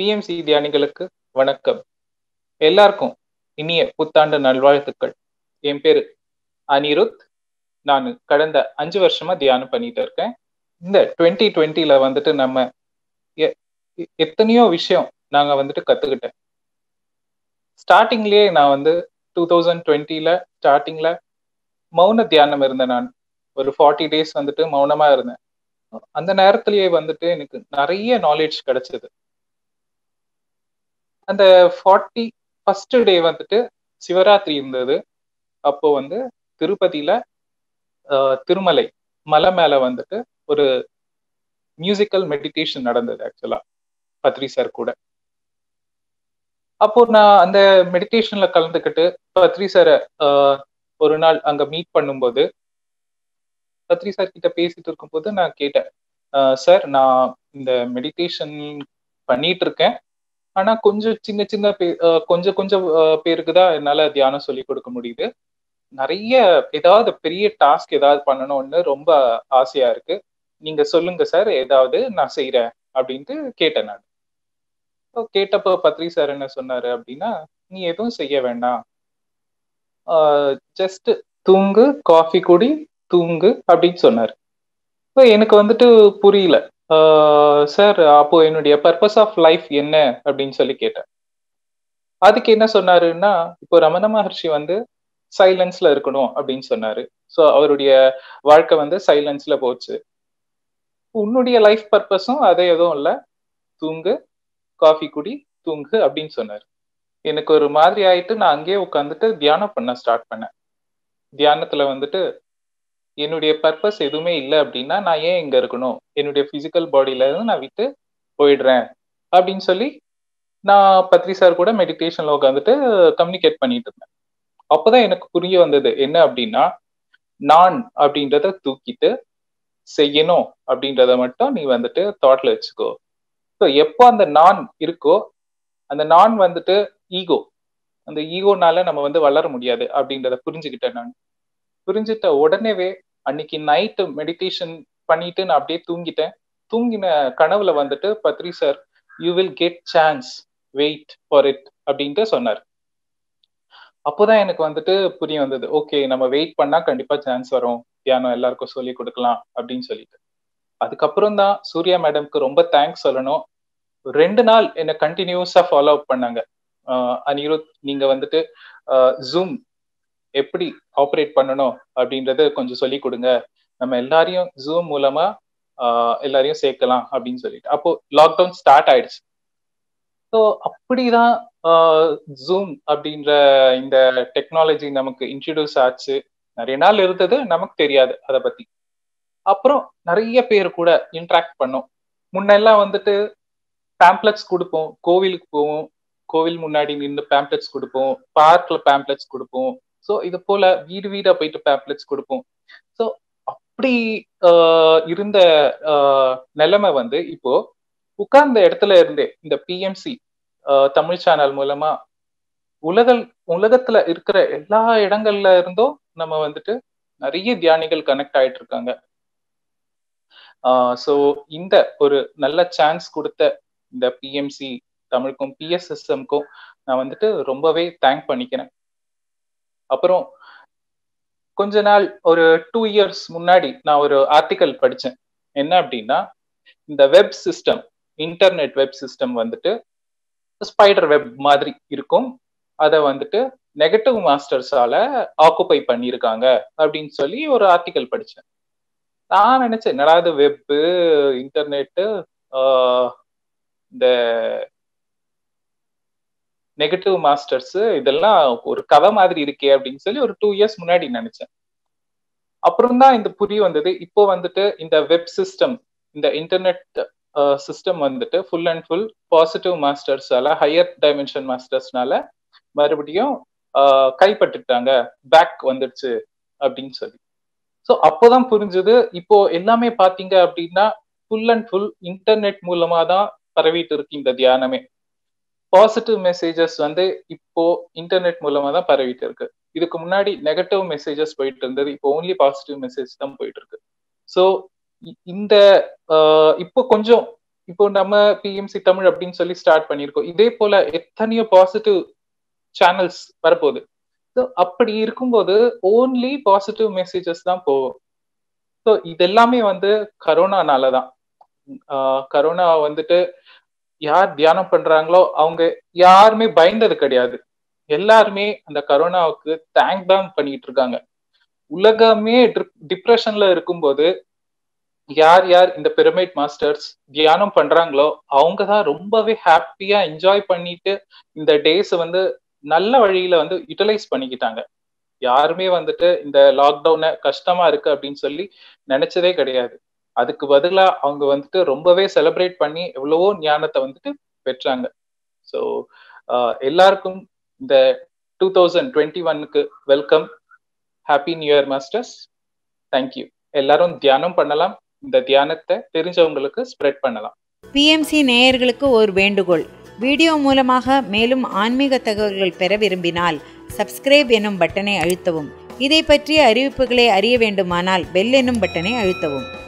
BMC தியானிகளுக்கு வணக்கம் எல்லாருக்கும் இனிய புத்தாண்டு நல்வாழ்த்துக்கள் என் பேரு அனிருத் நான் கடந்த அஞ்சு வருஷமா தியானம் பண்ணிட்டு இருக்கேன் இந்த டுவெண்ட்டி டுவெண்ட்டில வந்துட்டு நம்ம எ- எ- எத்தனையோ விஷயம் நாங்க வந்துட்டு கத்துக்கிட்டேன் ஸ்டார்டிங்லயே நான் வந்து டூ தௌசண்ட் டுவெண்ட்டில ஸ்டார்டிங்ல மௌன தியானம் இருந்தேன் நான் ஒரு ஃபார்ட்டி டேஸ் வந்துட்டு மௌனமா இருந்தேன் அந்த நேரத்திலேயே வந்துட்டு எனக்கு நிறைய நாலேஜ் கிடைச்சது அந்த ஃபார்ட்டி ஃபர்ஸ்ட் டே வந்துட்டு சிவராத்திரி இருந்தது அப்போ வந்து திருப்பதியில ஆஹ், திருமலை மலை மேல வந்துட்டு ஒரு மியூசிக்கல் மெடிடேஷன் நடந்தது ஆக்சுவலா பத்ரி சார் கூட அப்போ நான் அந்த மெடிடேஷன்ல கலந்துக்கிட்டு பத்ரி சாரை ஒரு நாள் அங்க மீட் பண்ணும்போது பத்ரி சார் கிட்ட பேசிட்டு இருக்கும்போது நான் கேட்டேன் சார் நான் இந்த மெடிடேஷன் பண்ணிட்டு இருக்கேன் ஆனா கொஞ்சம் சின்ன சின்ன பே அஹ் கொஞ்சம் கொஞ்சம் அஹ் பேருக்கு தான் என்னால தியானம் சொல்லி கொடுக்க முடியுது நிறைய ஏதாவது பெரிய டாஸ்க் ஏதாவது பண்ணணும்னு ரொம்ப ஆசையா இருக்கு நீங்க சொல்லுங்க சார் ஏதாவது நான் செய்யறேன் அப்படின்ட்டு கேட்டேன் நான் So, கேட்டப்போ பத்ரி சார் என்ன சொன்னாரு அப்படின்னா நீ எதுவும் செய்ய வேண்டாம் ஜஸ்ட் தூங்கு காஃபி குடி தூங்கு அப்படின்னு சொன்னாரு So, எனக்கு வந்துட்டு புரியல சார் அப்போ என்னுடைய பர்பஸ் ஆஃப் லைஃப் என்ன அப்படின்னு சொல்லி கேட்டேன் அதுக்கு என்ன சொன்னாருன்னா இப்போ ரமண மகர்ஷி வந்து சைலன்ஸ்ல இருக்கணும் அப்படின்னு சொன்னாரு ஸோ அவருடைய வாழ்க்கை வந்து சைலன்ஸ்ல போச்சு உன்னுடைய லைஃப் பர்பஸும் அதே எதுவும் இல்லை தூங்கு காஃபி குடி தூங்கு அப்படின்னு சொன்னாரு எனக்கு ஒரு மாதிரி ஆயிட்டு நான் அங்கேயே உட்காந்துட்டு தியானம் பண்ண ஸ்டார்ட் பண்ணேன் தியானத்துல வந்துட்டு என்னுடைய பர்பஸ் எதுவுமே இல்லை அப்படின்னா நான் ஏன் இங்க இருக்கணும் என்னுடைய பிசிக்கல் பாடியில இருந்து நான் விட்டு போயிடுறேன் அப்படின்னு சொல்லி நான் பத்ரி சார் கூட மெடிடேஷன்ல உட்காந்துட்டு கம்யூனிகேட் பண்ணிட்டு இருந்தேன் அப்போதான் எனக்கு புரிய வந்தது என்ன அப்படின்னா நான் அப்படின்றத தூக்கிட்டு செய்யணும் அப்படின்றத மட்டும் நீ வந்துட்டு தாட்ல வச்சுக்கோ ஸோ எப்போ அந்த நான் இருக்கோ அந்த நான் வந்துட்டு ஈகோ அந்த ஈகோனால நம்ம வந்து வளர முடியாது அப்படின்றத புரிஞ்சுக்கிட்டேன் நான் புரிஞ்சுட்ட உடனேவே அன்னைக்கு நைட்டு மெடிடேஷன் பண்ணிட்டு நான் அப்படியே தூங்கிட்டேன் தூங்கின கனவுல வந்துட்டு Badri sir you will get chance wait for it அப்படின்ட்டு சொன்னார் அப்போதான் எனக்கு வந்துட்டு புரிய வந்தது ஓகே நம்ம வெயிட் பண்ணா கண்டிப்பா சான்ஸ் வரும் தியானம் எல்லாருக்கும் சொல்லி கொடுக்கலாம் அப்படின்னு சொல்லிட்டு அதுக்கப்புறம் தான் சூர்யா மேடம்க்கு ரொம்ப தேங்க்ஸ் சொல்லணும் ரெண்டு நாள் என்னை கண்டினியூஸா ஃபாலோ அப் பண்ணாங்க ஆஹ் அனிருத் நீங்க வந்துட்டு ஜூம் எப்படி ஆப்ரேட் பண்ணணும் அப்படின்றத கொஞ்சம் சொல்லி கொடுங்க நம்ம எல்லாரையும் ஜூம் மூலமா ஆஹ் எல்லாரையும் சேர்க்கலாம் அப்படின்னு சொல்லிட்டு அப்போ லாக்டவுன் ஸ்டார்ட் ஆயிடுச்சு ஸோ அப்படிதான் ஜூம் அப்படின்ற இந்த டெக்னாலஜி நமக்கு இன்ட்ரடியூஸ் ஆச்சு நிறைய நாள் இருந்தது நமக்கு தெரியாது அதை பத்தி அப்புறம் நிறைய பேர் கூட இன்ட்ராக்ட் பண்ணோம் முன்னெல்லாம் வந்துட்டு பேம்ப்ளெட்ஸ் கொடுப்போம் கோவிலுக்கு போவோம் கோவில் முன்னாடி நின்று பேம்ப்ளெட்ஸ் கொடுப்போம் பார்க்ல பேம்ப்ளெட்ஸ் கொடுப்போம் ஸோ இது போல வீடு வீடா போயிட்டு பேம்ப்ளெட்ஸ் கொடுப்போம் ஸோ அப்படி ஆஹ் இருந்த ஆஹ் நிலைமை வந்து இப்போ உட்கார்ந்த இடத்துல இருந்தே இந்த பிஎம்சி தமிழ் சேனல் மூலமா உலக உலகத்துல இருக்கிற எல்லா இடங்கள்ல இருந்தும் நம்ம வந்துட்டு நிறைய தியானிகள் கனெக்ட் ஆயிட்டு இருக்காங்க ஸோ இந்த ஒரு நல்ல சான்ஸ் கொடுத்த இந்த பிஎம்சி தமிழுக்கும் பிஎஸ்எஸ்எம்க்கும் நான் வந்துட்டு ரொம்பவே தேங்க் பண்ணிக்கிறேன் அப்புறம் கொஞ்ச நாள் ஒரு டூ இயர்ஸ் முன்னாடி நான் ஒரு ஆர்டிக்கல் படித்தேன் என்ன அப்படின்னா இந்த web system internet web system வந்துட்டு ஸ்பைடர் வெப் மாதிரி இருக்கும் அதை வந்துட்டு நெகட்டிவ் மாஸ்டர்ஸால ஆக்குப்பை பண்ணியிருக்காங்க அப்படின்னு சொல்லி ஒரு ஆர்டிக்கல் படித்தேன் நான் நினைச்சேன் என்னடா இது வெப்பு இன்டர்நெட்டு இந்த நெகட்டிவ் மாஸ்டர்ஸ் இதெல்லாம் ஒரு கதை மாதிரி இருக்கே அப்படின்னு சொல்லி ஒரு டூ இயர்ஸ் முன்னாடி நினைச்சேன் அப்புறம் தான் இந்த புரிய வந்தது இப்போ வந்துட்டு இந்த வெப் சிஸ்டம் இந்த இன்டர்நெட் சிஸ்டம் வந்துட்டு ஃபுல் அண்ட் ஃபுல் பாசிட்டிவ் மாஸ்டர்ஸால ஹையர் டைமென்ஷன் மாஸ்டர்ஸ்னால மறுபடியும் கைப்பற்றுட்டாங்க பேக் வந்துடுச்சு அப்படின்னு சொல்லி ஸோ அப்போதான் புரிஞ்சது இப்போ எல்லாமே பாத்தீங்க அப்படின்னா ஃபுல் அண்ட் ஃபுல் இன்டர்நெட் மூலமா தான் பரவிட்டு இருக்கு இந்த தியானமே பாசிட்டிவ் மெசேஜஸ் வந்து இப்போ இன்டர்நெட் மூலமா தான் பரவிட்டு இருக்கு இதுக்கு முன்னாடி நெகட்டிவ் மெசேஜஸ் போயிட்டு இருந்தது இப்போ ஓன்லி பாசிட்டிவ் மெசேஜ் தான் போயிட்டு இருக்கு ஸோ இந்த இப்போ கொஞ்சம் இப்போ நம்ம பிஎம்சி தமிழ் அப்படின்னு சொல்லி ஸ்டார்ட் பண்ணியிருக்கோம் இதே போல எத்தனையோ பாசிட்டிவ் சேனல்ஸ் வரப்போகுது ஸோ அப்படி இருக்கும்போது ஓன்லி பாசிட்டிவ் மெசேஜஸ் தான் போகும் ஸோ இது எல்லாமே வந்து கரோனானால தான் கரோனா வந்துட்டு யார் தியானம் பண்றாங்களோ அவங்க யாருமே பயந்தது கிடையாது எல்லாருமே அந்த கரோனாவுக்கு தேங்க் தான் பண்ணிட்டு இருக்காங்க உலகமே டிப்ரெஷன்ல இருக்கும்போது யார் யார் இந்த பிரமிட் மாஸ்டர்ஸ் தியானம் பண்றாங்களோ அவங்க தான் ரொம்பவே ஹாப்பியா என்ஜாய் பண்ணிட்டு இந்த டேஸ் வந்து நல்ல வழியில வந்து யூட்டிலைஸ் பண்ணிக்கிட்டாங்க யாருமே வந்துட்டு இந்த லாக்டவுனை கஷ்டமா இருக்கு அப்படின்னு சொல்லி நினைச்சதே கிடையாது அதுக்கு பதிலா அவங்க வந்துட்டு ரொம்பவே செலிப்ரேட் பண்ணி எவ்வளவோ ஞானத்தை வந்துட்டு பெற்றாங்க ஸோ எல்லாருக்கும் இந்த டூ தௌசண்ட் டுவெண்ட்டி ஒன்னுக்கு welcome happy new year masters thank you எல்லாரும் தியானம் பண்ணலாம் இந்த தியானத்தை தெரிஞ்சவங்களுக்கு ஸ்ப்ரெட் பண்ணலாம் பிஎம்சி நேயர்களுக்கு ஒரு வேண்டுகோள் வீடியோ மூலமாக மேலும் ஆன்மீக தகவல்கள் பெற விரும்பினால் சப்ஸ்கிரைப் எனும் பட்டனை அழுத்தவும் இதை பற்றிய அறிவிப்புகளை அறிய வேண்டுமானால் பெல் எனும் பட்டனை அழுத்தவும்